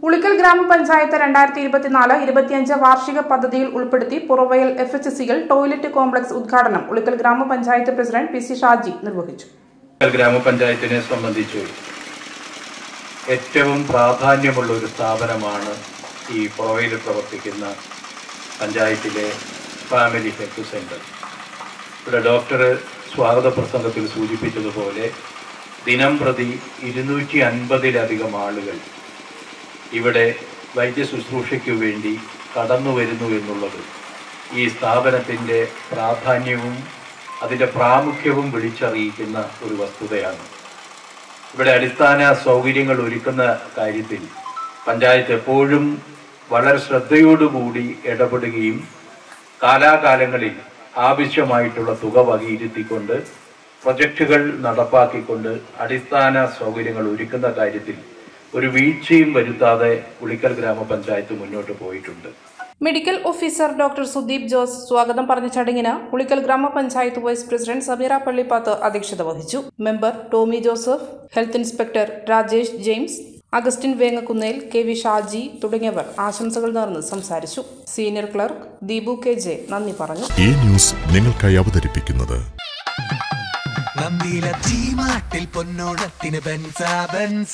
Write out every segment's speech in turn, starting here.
ഉളിക്കൽ ഗ്രാമപഞ്ചായത്ത് രണ്ടായിരത്തി ഇരുപത്തിനാല് ഇരുപത്തിയഞ്ച് വാർഷിക പദ്ധതിയിൽ ഉൾപ്പെടുത്തി പുറവയൽ എഫ് എച്ച് സികൾ ടോയ്ലറ്റ് കോംപ്ലക്സ് ഉദ്ഘാടനം ഉളിക്കൽ ഗ്രാമപഞ്ചായത്ത് പ്രസിഡന്റ് പി സി ഷാജി നിർവഹിച്ചു ഗ്രാമപഞ്ചായത്തിനെ സംബന്ധിച്ച് ഏറ്റവും പ്രാധാന്യമുള്ള ഒരു സ്ഥാപനമാണ് ഈ പുറവയിൽ പ്രവർത്തിക്കുന്ന പഞ്ചായത്തിലെ ഫാമിലി ഹെൽത്ത് സെൻറ്റർ ഇവിടെ ഡോക്ടർ സ്വാഗത പ്രസംഗത്തിൽ സൂചിപ്പിച്ചതുപോലെ ദിനം പ്രതി ഇരുന്നൂറ്റി അൻപതിലധികം ആളുകൾ ഇവിടെ വൈദ്യ ശുശ്രൂഷയ്ക്കു വേണ്ടി കടന്നു വരുന്നു എന്നുള്ളത് ഈ സ്ഥാപനത്തിൻ്റെ പ്രാധാന്യവും അതിൻ്റെ പ്രാമുഖ്യവും വിളിച്ചറിയിക്കുന്ന ഒരു വസ്തുതയാണ് ഇവിടെ അടിസ്ഥാന സൗകര്യങ്ങൾ ഒരുക്കുന്ന കാര്യത്തിൽ പഞ്ചായത്ത് എപ്പോഴും വളരെ ശ്രദ്ധയോടുകൂടി ഇടപെടുകയും കാലാകാലങ്ങളിൽ ആവശ്യമായിട്ടുള്ള തുക വകയിരുത്തിക്കൊണ്ട് പ്രൊജക്റ്റുകൾ നടപ്പാക്കിക്കൊണ്ട് അടിസ്ഥാന സൗകര്യങ്ങൾ ഒരുക്കുന്ന കാര്യത്തിൽ ഒരു വീഴ്ചയും വരുത്താതെ ഉളിക്കൽ ഗ്രാമപഞ്ചായത്ത് മുന്നോട്ട് പോയിട്ടുണ്ട് medical officer doctor Sudeep Jose സ്വാഗതം പറഞ്ഞ ചടങ്ങിന് ഉളിക്കൽ ഗ്രാമപഞ്ചായത്ത് വൈസ് പ്രസിഡന്റ് സമീറ പള്ളിപ്പാത്ത് അധ്യക്ഷത വഹിച്ചു member Tomy Joseph health inspector Rajesh James Augustine Vengakkunnel K V Shaji തുടങ്ങിയവർ ആശംസകൾ നേർന്ന് സംസാരിച്ചു senior clerk Deepu K J നന്ദി പറഞ്ഞു ഈ ന്യൂസ് നിങ്ങൾക്കായി അവതരിപ്പിക്കുന്നത് നന്ദിയിലെ ചീമാട്ടിൽ പൊന്നോണത്തിന് ബെൻസ ബെൻസ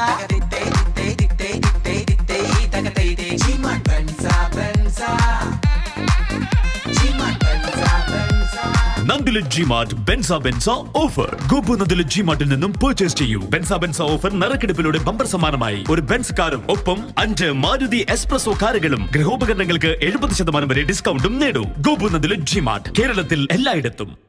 ചീമാട്ട് ബെൻസ ബെൻസ ചീമാട്ട് ബെൻസ ബെൻസ നന്ദിലെ ജിമാർട്ട് ബെൻസ ബെൻസ ഓഫർ ഗോപു നന്ദിലെ ജിമാർട്ടിൽ നിന്നും പർച്ചേസ് ചെയ്യൂ ബെൻസ ബെൻസ ഓഫർ നറുക്കെടുപ്പിലൂടെ ബമ്പർ സമ്മാനമായി ഒരു ബെൻസ് കാറും ഒപ്പം അഞ്ച് മാരുതി എക്സ്പ്രസോ കാറുകളും ഗൃഹോപകരണങ്ങൾക്ക് എഴുപത് ശതമാനം വരെ ഡിസ്കൗണ്ടും നേടൂ ഗോപു നന്ദിലെ ജിമാർട്ട് കേരളത്തിൽ എല്ലായിടത്തും